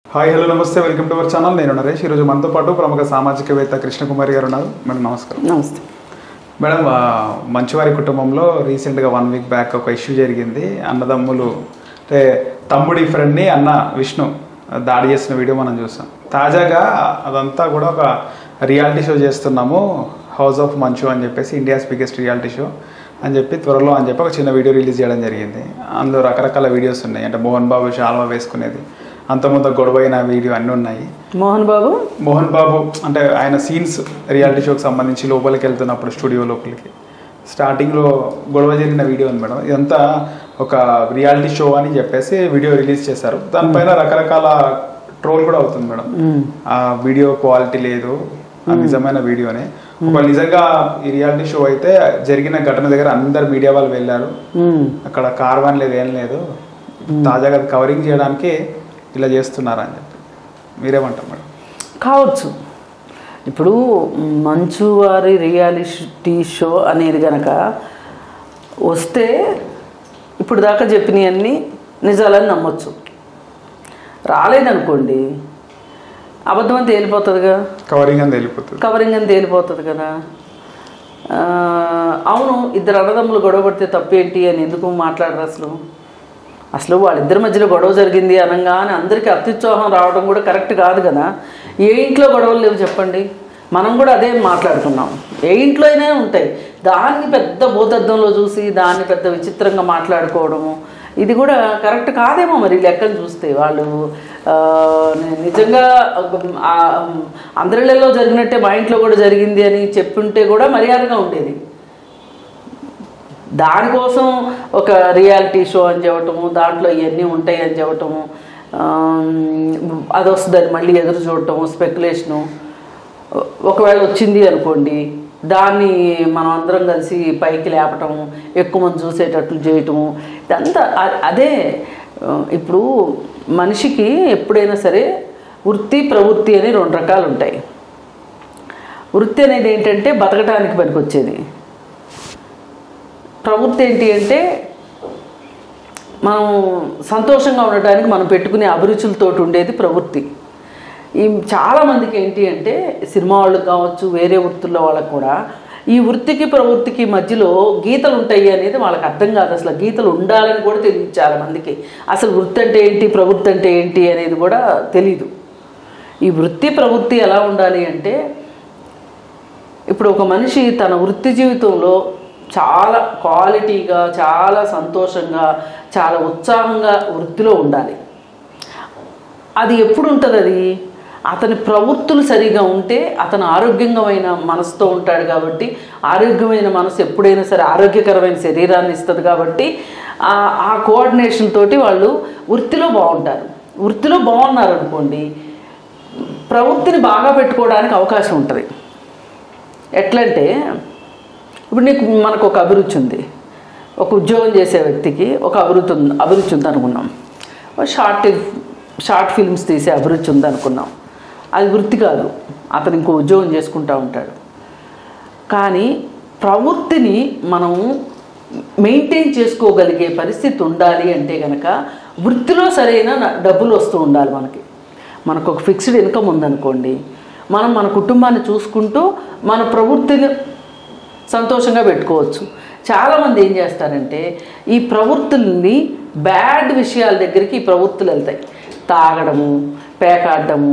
Hi hello నమస్తే welcome to our channel నేను నరేష్ ఈరోజు మనతో పాటు ప్రముఖ సామాజికవేత్త కృష్ణకుమారి గారు ఉన్నారు మేడం నమస్కారం నమస్తే మేడం ఆ, మంచివారి కుటుంబంలో రీసెంట్గా వన్ వీక్ బ్యాక్ ఒక ఇష్యూ జరిగింది అన్నదమ్ములు అంటే తమ్ముడి ఫ్రెండ్ని అన్న విష్ణు దాడి చేసిన వీడియో మనం చూసాం తాజాగా అదంతా కూడా ఒక రియాలిటీ షో చేస్తున్నాము హౌస్ ఆఫ్ మంచు అని చెప్పేసి ఇండియాస్ బిగ్గెస్ట్ రియాలిటీ షో అని చెప్పి త్వరలో అని చెప్పి ఒక చిన్న వీడియో రిలీజ్ చేయడం జరిగింది అందులో రకరకాల వీడియోస్ ఉన్నాయి అంటే మోహన్ బాబు శాల్వా వేసుకునేది అంతకుముందు గొడవైన వీడియో అన్నీ ఉన్నాయి మోహన్ బాబు మోహన్ బాబు అంటే ఆయన సీన్స్ రియాలిటీ షోకి సంబంధించి లోపలికి వెళ్తున్నప్పుడు స్టూడియో లోపలికి స్టార్టింగ్లో గొడవ జరిగిన వీడియో ఉంది మేడం ఇదంతా ఒక రియాలిటీ షో అని చెప్పేసి వీడియో రిలీజ్ చేశారు దానిపైన రకరకాల ట్రోల్ కూడా అవుతుంది మేడం ఆ వీడియో క్వాలిటీ లేదు ఆ నిజమైన వీడియోనే ఒక నిజంగా ఈ రియాలిటీ షో అయితే జరిగిన ఘటన దగ్గర అందరు మీడియా వాళ్ళు వెళ్ళారు మ్మ్. అక్కడ కార్వాన్ లేదు ఏం లేదు తాజాగా అది కవరింగ్ చేయడానికి ఇలా చేస్తున్నారని చెప్పి మీరేమంటారు మేడం కావచ్చు ఇప్పుడు మంచు వారి రియాలిటీ షో అనేది గనక వస్తే ఇప్పుడు దాకా చెప్పినవన్నీ నిజాలని నమ్మొచ్చు రాలేదనుకోండి అబద్ధం అని తేలిపోతుందిగా కవరింగ్ అని వెళ్ళిపోతుంది కవరింగ్ అని తేలిపోతుంది కదా ఆ, అవును ఇద్దరు అన్నదమ్ములు గొడవ పడితే తప్పేంటి అని ఎందుకు మాట్లాడరు అసలు అసలు వాళ్ళిద్దరి మధ్యలో గొడవ జరిగింది అనగానే అందరికీ అత్యుత్సాహం రావడం కూడా కరెక్ట్ కాదు కదా ఏ ఇంట్లో గొడవలు లేవు చెప్పండి మనం కూడా అదే మాట్లాడుకున్నాం ఏ ఇంట్లో అయినా ఉంటాయి దాన్ని పెద్ద భూతద్దంలో చూసి దాన్ని పెద్ద విచిత్రంగా మాట్లాడుకోవడము ఇది కూడా కరెక్ట్ కాదేమో మరి లెక్కను చూస్తే వాళ్ళు ఆ, ని- నిజంగా ఆ, అందరిళ్ళలో జరిగినట్టే మా ఇంట్లో కూడా జరిగింది అని చెప్పుంటే కూడా మర్యాదగా ఉండేది దానికోసం ఒక రియాలిటీ షో అని చెప్పటము దాంట్లో ఇవన్నీ ఉంటాయి అని చెప్పటము ఆమ్, అది వస్తుందని మళ్ళీ ఎదురు చూడటము స్పెక్యులేషను ఒకవేళ వచ్చింది అనుకోండి దాన్ని మనం అందరం కలిసి పైకి లేపటం ఎక్కువ మంది చూసేటట్లు చేయటము ఇదంతా అ- అదే ఆ, ఇప్పుడు మనిషికి ఎప్పుడైనా సరే వృత్తి ప్రవృత్తి అని రెండు రకాలు ఉంటాయి వృత్తి అనేది ఏంటంటే బతకడానికి పనికొచ్చేది ప్రవృత్తి ఏంటి అంటే మనం సంతోషంగా ఉండటానికి మనం పెట్టుకునే అభిరుచులతో ఉండేది ప్రవృత్తి ఈ చాలామందికి ఏంటి అంటే సినిమా వాళ్ళకి కావచ్చు వేరే వృత్తుల్లో వాళ్ళకి కూడా ఈ వృత్తికి ప్రవృత్తికి మధ్యలో గీతలు ఉంటాయి అనేది వాళ్ళకి అర్థం కాదు అసలు గీతలు ఉండాలని కూడా తెలియదు చాలామందికి అసలు వృత్తి అంటే ఏంటి ప్రవృత్తి అంటే ఏంటి అనేది కూడా తెలీదు ఈ వృత్తి ప్రవృత్తి ఎలా ఉండాలి అంటే ఇప్పుడు ఒక మనిషి తన వృత్తి జీవితంలో చాలా క్వాలిటీగా చాలా సంతోషంగా చాలా ఉత్సాహంగా వృత్తిలో ఉండాలి అది ఎప్పుడు ఉంటుంది అది అతని ప్రవృత్తులు సరిగా ఉంటే అతను ఆరోగ్యమైన మనసుతో ఉంటాడు కాబట్టి ఆరోగ్యమైన మనసు ఎప్పుడైనా సరే ఆరోగ్యకరమైన శరీరాన్ని ఇస్తుంది కాబట్టి ఆ ఆ కోఆర్డినేషన్ తోటి వాళ్ళు వృత్తిలో బాగుంటారు వృత్తిలో బాగున్నారు అనుకోండి ప్రవృత్తిని బాగా పెట్టుకోవడానికి అవకాశం ఉంటుంది ఎట్లంటే ఇప్పుడు నీకు మనకు ఒక అభిరుచి ఉంది ఒక ఉద్యోగం చేసే వ్యక్తికి ఒక అభిరుచి ఉంది అభిరుచి ఉంది అనుకున్నాం ఒక షార్ట్ షార్ట్ ఫిల్మ్స్ తీసే అభిరుచి ఉంది అనుకున్నాం అది వృత్తి కాదు అతను ఇంకో ఉద్యోగం చేసుకుంటూ ఉంటాడు కానీ ప్రవృత్తిని మనం మెయింటైన్ చేసుకోగలిగే పరిస్థితి ఉండాలి అంటే కనుక వృత్తిలో సరైన న- డబ్బులు వస్తూ ఉండాలి మనకి మనకు ఒక ఫిక్స్డ్ ఇన్కమ్ ఉందనుకోండి మనం మన కుటుంబాన్ని చూసుకుంటూ మన ప్రవృత్తిని సంతోషంగా పెట్టుకోవచ్చు చాలామంది ఏం చేస్తారంటే ఈ ప్రవృత్తుల్ని బ్యాడ్ విషయాల దగ్గరికి ఈ ప్రవృత్తులు వెళ్తాయి తాగడము పేకాడము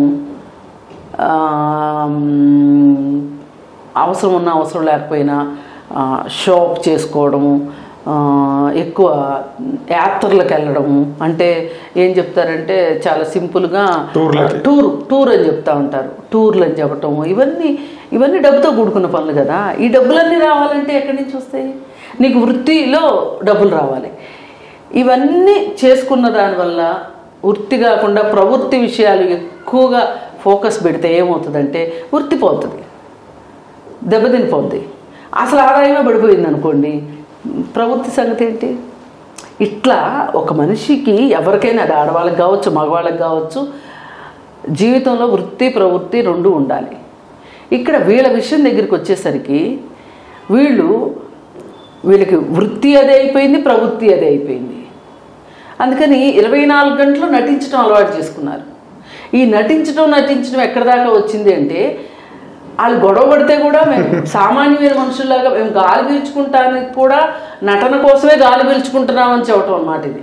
ఆమ్, అవసరం ఉన్న అవసరం లేకపోయినా ఆ, షాప్ చేసుకోవడము ఆ, ఎక్కువ యాత్రలకు వెళ్ళడము అంటే ఏం చెప్తారంటే చాలా సింపుల్గా టూర్లకి. టూర్ టూర్ అని చెప్తా ఉంటారు టూర్లు అని చెప్పటము ఇవన్నీ ఇవన్నీ డబ్బుతో కూడుకున్న పనులు కదా ఈ డబ్బులన్నీ రావాలంటే ఎక్కడి నుంచి వస్తాయి నీకు వృత్తిలో డబ్బులు రావాలి ఇవన్నీ చేసుకున్న దానివల్ల వృత్తి కాకుండా ప్రవృత్తి విషయాలు ఎక్కువగా ఫోకస్ పెడితే ఏమవుతుందంటే వృత్తి పోతుంది దెబ్బతినిపోద్ది అసలు ఆదాయమే పడిపోయింది అనుకోండి ప్రవృత్తి సంగతి ఏంటి ఇట్లా ఒక మనిషికి ఎవరికైనా అది ఆడవాళ్ళకి కావచ్చు మగవాళ్ళకి కావచ్చు జీవితంలో వృత్తి ప్రవృత్తి రెండు ఉండాలి ఇక్కడ వీళ్ళ విషయం దగ్గరికి వచ్చేసరికి వీళ్ళు వీళ్ళకి వృత్తి అదే అయిపోయింది ప్రవృత్తి అదే అయిపోయింది అందుకని ఇరవై నాలుగు గంటలు నటించడం అలవాటు చేసుకున్నారు ఈ నటించడం నటించడం ఎక్కడ దాకా వచ్చింది అంటే వాళ్ళు గొడవ పడితే కూడా మేము సామాన్యమైన మనుషుల్లాగా మేము గాలి పీల్చుకుంటానికి కూడా నటన కోసమే గాలి పీల్చుకుంటున్నామని చెప్పటం అన్నమాట ఇది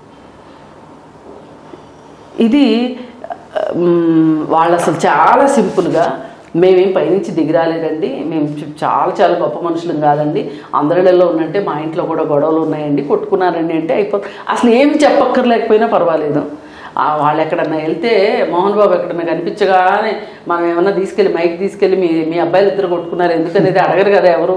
ఇది మ్, వాళ్ళు అసలు చాలా సింపుల్గా మేమేం పైనుంచి దిగిరాలేదండి మేము చ- చాలా చాలా గొప్ప మనుషులం కాదండి అందరిలో ఉన్నట్టే మా ఇంట్లో కూడా గొడవలు ఉన్నాయండి కొట్టుకున్నారండి అంటే అయిపో అసలు ఏమి చెప్పక్కర్లేకపోయినా పర్వాలేదు ఆ, వాళ్ళు ఎక్కడన్నా వెళ్తే మోహన్ బాబు ఎక్కడన్నా కనిపించగానే మనం ఏమన్నా తీసుకెళ్ళి మైక్ తీసుకెళ్ళి మీ మీ అబ్బాయిలు ఇద్దరు కొట్టుకున్నారు ఎందుకనేది అడగరు కదా ఎవరు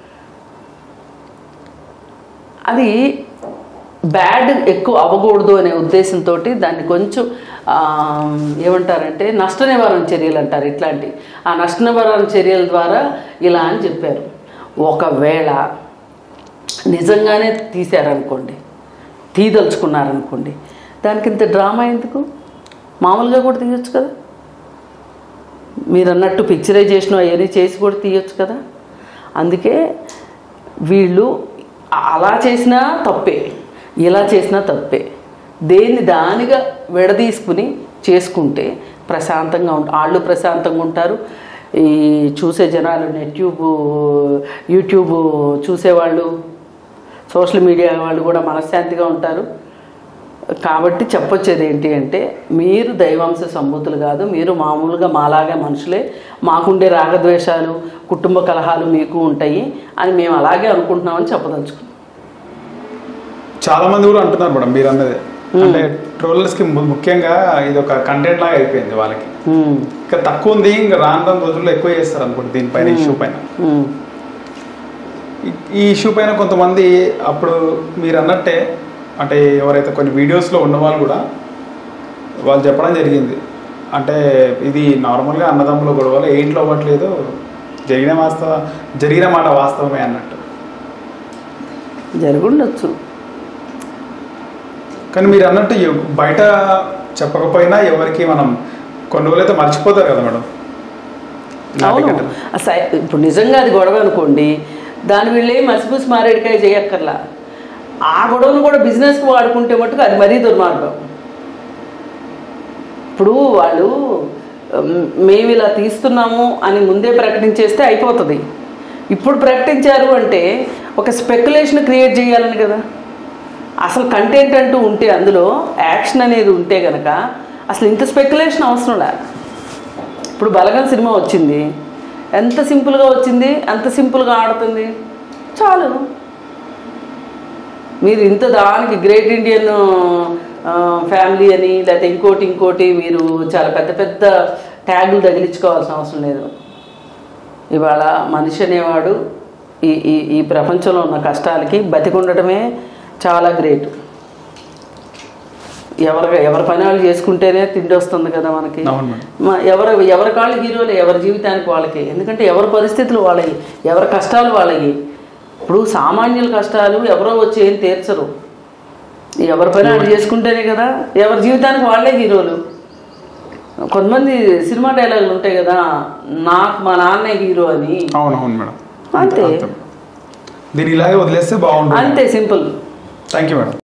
అది బ్యాడ్ ఎక్కువ అవ్వకూడదు అనే ఉద్దేశంతో దాన్ని కొంచెం ఆ, ఏమంటారంటే నష్ట నివారణ చర్యలు అంటారు ఇట్లాంటి ఆ నష్ట నివారణ చర్యల ద్వారా ఇలా అని చెప్పారు ఒకవేళ నిజంగానే తీశారనుకోండి తీదలుచుకున్నారనుకోండి దానికి ఇంత డ్రామా ఎందుకు మామూలుగా కూడా తీయొచ్చు కదా మీరు అన్నట్టు పిక్చరైజేషన్ అవన్నీ చేసి కూడా తీయొచ్చు కదా అందుకే వీళ్ళు అలా చేసినా తప్పే ఇలా చేసినా తప్పే దేన్ని దానిగా విడదీసుకుని చేసుకుంటే ప్రశాంతంగా ఉంట వాళ్ళు ప్రశాంతంగా ఉంటారు ఈ చూసే జనాలు నెట్యూబ్ యూట్యూబ్ చూసేవాళ్ళు సోషల్ మీడియా వాళ్ళు కూడా మనశ్శాంతిగా ఉంటారు కాబట్టి చెప్పొచ్చేది ఏంటి అంటే మీరు దైవాంశ సంబూతులు కాదు మీరు మామూలుగా మాలాగే మనుషులే మాకుండే రాగద్వేషాలు కుటుంబ కలహాలు మీకు ఉంటాయి అని మేము అలాగే అనుకుంటున్నామని చెప్పదలుచుకున్నాం చాలా మంది కూడా అంటున్నారు మేడం మీరు అన్నది అంటే ట్రోలర్స్ కి ము- ముఖ్యంగా ఇది ఒక కంటెంట్ లాగా అయిపోయింది వాళ్ళకి ఉమ్, ఇంకా తక్కువ ఉంది ఇంకా రాను రాను రోజుల్లో ఎక్కువ చేస్తారు అనుకోండి దీనిపైన ఇష్యూ పైన ఉమ్, ఈ- ఈ ఇష్యూ పైన కొంతమంది అప్పుడు మీరు అన్నట్టే అంటే ఎవరైతే కొన్ని వీడియోస్లో ఉన్న వాళ్ళు కూడా వాళ్ళు చెప్పడం జరిగింది అంటే ఇది నార్మల్గా అన్నదమ్ముల గొడవలు ఏ ఇంట్లో అవ్వట్లేదు జరిగిన వాస్తవ జరిగిన మాట వాస్తవమే అన్నట్టు జరుగుండొచ్చు కానీ మీరు అన్నట్టు ఎవ్- బయట చెప్పకపోయినా ఎవరికి మనం కొన్ని రోజులైతే మర్చిపోతారు కదా మేడం అవును అసలు ఇప్పుడు నిజంగా అది గొడవ అనుకోండి దాని వీళ్ళే మసిపూసి మారేడికాయ చేయక్కర్లా ఆ గొడవను కూడా బిజినెస్కి వాడుకుంటే మటుకు అది మరీ దుర్మార్గం ఇప్పుడు వాళ్ళు ఉమ్, మేము ఇలా తీస్తున్నాము అని ముందే ప్రకటించేస్తే అయిపోతుంది ఇప్పుడు ప్రకటించారు అంటే ఒక స్పెక్యులేషన్ క్రియేట్ చేయాలని కదా అసలు కంటెంట్ అంటూ ఉంటే అందులో యాక్షన్ అనేది ఉంటే కనుక అసలు ఇంత స్పెక్యులేషన్ అవసరం లేదు ఇప్పుడు బలగం సినిమా వచ్చింది ఎంత సింపుల్గా వచ్చింది అంత సింపుల్గా ఆడుతుంది చాలు మీరు ఇంత దానికి గ్రేట్ ఇండియన్ ఆ, ఫ్యామిలీ అని లేకపోతే ఇంకోటి ఇంకోటి మీరు చాలా పెద్ద పెద్ద ట్యాగులు తగిలించుకోవాల్సిన అవసరం లేదు ఇవాళ మనిషి అనేవాడు ఈ ఈ ఈ ప్రపంచంలో ఉన్న కష్టాలకి బతికుండటమే చాలా గ్రేట్ ఎవరి ఎవరి పని వాళ్ళు చేసుకుంటేనే తిండి వస్తుంది కదా మనకి అవును మేడం మ- ఎవరు ఎవరి కాళ్ళు హీరోలు ఎవరి జీవితానికి వాళ్ళకి ఎందుకంటే ఎవరి పరిస్థితులు వాళ్ళవి ఎవరి కష్టాలు వాళ్ళవి ఇప్పుడు సామాన్యుల కష్టాలు ఎవరో వచ్చి ఏం తీర్చరు ఎవరి పని వాళ్ళు చేసుకుంటేనే కదా ఎవరి జీవితానికి వాళ్ళే హీరోలు కొంతమంది సినిమా డైలాగులు ఉంటాయి కదా నాకు మా నాన్నే హీరో అని అవును అవును మేడం అంతే దీన్ని ఇలాగే వదిలేస్తే బాగుంటుంది అంతే సింపుల్ థ్యాంక్ యూ మేడం